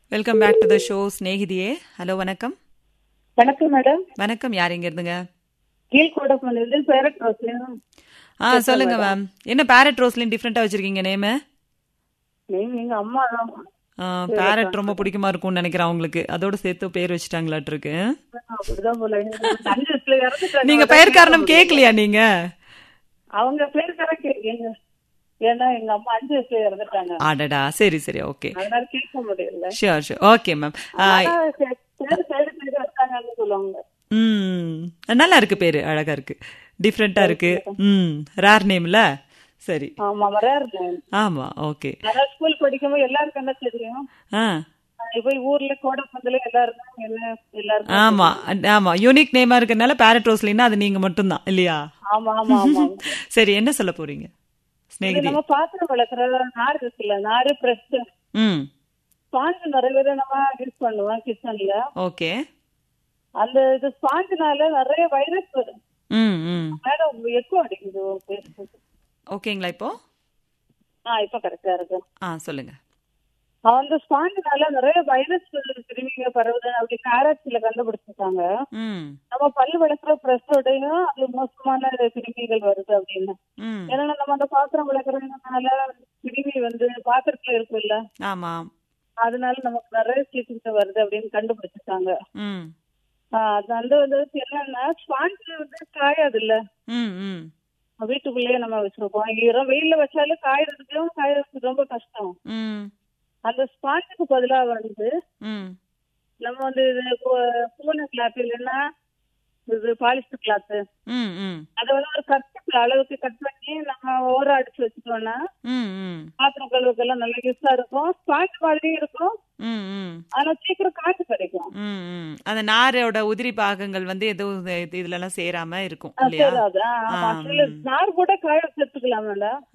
welcome back to the show Snehithiye hello வணக்கம் வணக்கம் madam வணக்கம் யார் இங்க இருந்துங்க கீழ்கோடப்பள்ளியிலிருந்து பேரட் ரோஸ்லையும் ஆ சொல்லுங்க மேம் என்ன பேரட் ரோஸ்லின் டிஃப்ரெண்டா வச்சிருக்கீங்க நேமு நீங்க எங்க அம்மா தான் பேரட் ரொம்ப பிடிக்குமா இருக்கும்னு நினைக்கிறேன் அவங்களுக்கு அதோட சேர்த்து பேர் வச்சுட்டாங்களாட்டு இருக்கு அப்படிதான் போல அஞ்சு வயசுல இறந்துட்டாங்க நீங்க பெயர் காரணம் கேட்கலையா நீங்க அவங்க பேருக்காரன் கேட்கீங்க ஏன்னா எங்க அம்மா அஞ்சு வயசுல இறந்துட்டாங்க அடடா சரி சரி ஓகே அதனால கேட்க முடியல ஷியோர் ஷியோர் ஓகே மேம் ஆனா சே- பேரு சைடு சைடு வச்சாங்கன்னு சொல்லுவாங்க ம் நல்லா இருக்கு பேரு அழகா இருக்கு டிஃப்ரெண்டா இருக்கு ம் ரேர் நேம்ல சரி ஆமா மறையா இருந்தேன் ஆமா ஓகே அதான் ஸ்கூல் படிக்கும்போது எல்லாருக்கும் என்ன தெரியும் ஆ நான் போய் ஊர்ல கோடப்பந்தல எல்லாருக்கும் என்ன எல்லாருக்கும் ஆமா ஆமா யூனிக் நேமா இருக்கறனால பேரட் ரோஸ்லின்னா அது நீங்க மட்டும்தான் இல்லையா ஆமா ஆமா ஆமா சரி என்ன சொல்ல போறீங்க இது ஸ்நேகிதி நம்ம பாத்திரம் வளர்க்குற நார் இருக்குல்ல நாரு பிரஸ் ம் ஸ்பாஞ்சு நிறைய பேர் நம்ம யூஸ் பண்ணுவோம் கிச்சன்ல ஓகே அந்த இது ஸ்பாஞ்சுனால நிறைய வைரஸ் வரும் ம் ம் மேடம் எக்கோ அடிக்குது உன் பேசுறது ஓகேங்களா இப்போ ஆ இப்ப கரெக்டா இருக்கு ஆ சொல்லுங்க அந்த ஸ்பாஞ்சுனால நிறைய வைரஸ் கிருமிங்க பரவுது அப்படி ஆராய்ச்சியில கண்டுபிடிச்சிருக்காங்க ம் நம்ம பல்லு விளக்குற பிரஷோடையும் அது மோசமான கிருமிகள் வருது அப்படின்னு ம் ஏன்னா நம்ம அந்த பாத்திரம் விளக்குறதுனால கிருமி வந்து பாத்திரத்துல இருக்குல்ல ஆமா அதனால நமக்கு நிறைய சீக்கிரம் வருது அப்படின்னு கண்டுபிடிச்சிருக்காங்க ம் ஆஹ் அது வந்து வந்து என்னன்னா ஸ்பாஞ்சு வந்து காயாது இல்ல ம் ம் வீட்டுக்குள்ளேயே நம்ம வச்சிருப்போம் ஈரம் வெயில்ல வச்சாலும் காயறதுக்கும் காயறதுக்கு ரொம்ப கஷ்டம் ம் அந்த ஸ்பாஞ்சுக்கு பதிலா வந்து ம் நம்ம வந்து இது பூ- பூனை கிளாத் இல்லைன்னா இது பாலிஸ்டர் கிளாத் ம் ம் அதை வந்து ஒரு கட் அளவுக்கு கட் பண்ணி நம்ம ஓர அடிச்சு வச்சுட்டோம்னா ம் ம் பாத்திரம் கழுவுக்கெல்லாம் நல்ல யூஸா இருக்கும் ஸ்பாஞ்ச் மாதிரியும் இருக்கும் ம் ம் ஆனா சீக்கிரம் காற்று கிடைக்கும் ம் ம் அந்த நாரோட உதிரி பாகங்கள் வந்து எதுவும் இது- இதுல எல்லாம் சேராம இருக்கும் இல்லையா சரி அது ஆ, ஆமா ஆ, சில நார் கூட காய வச்சு எடுத்துக்கலாம்ல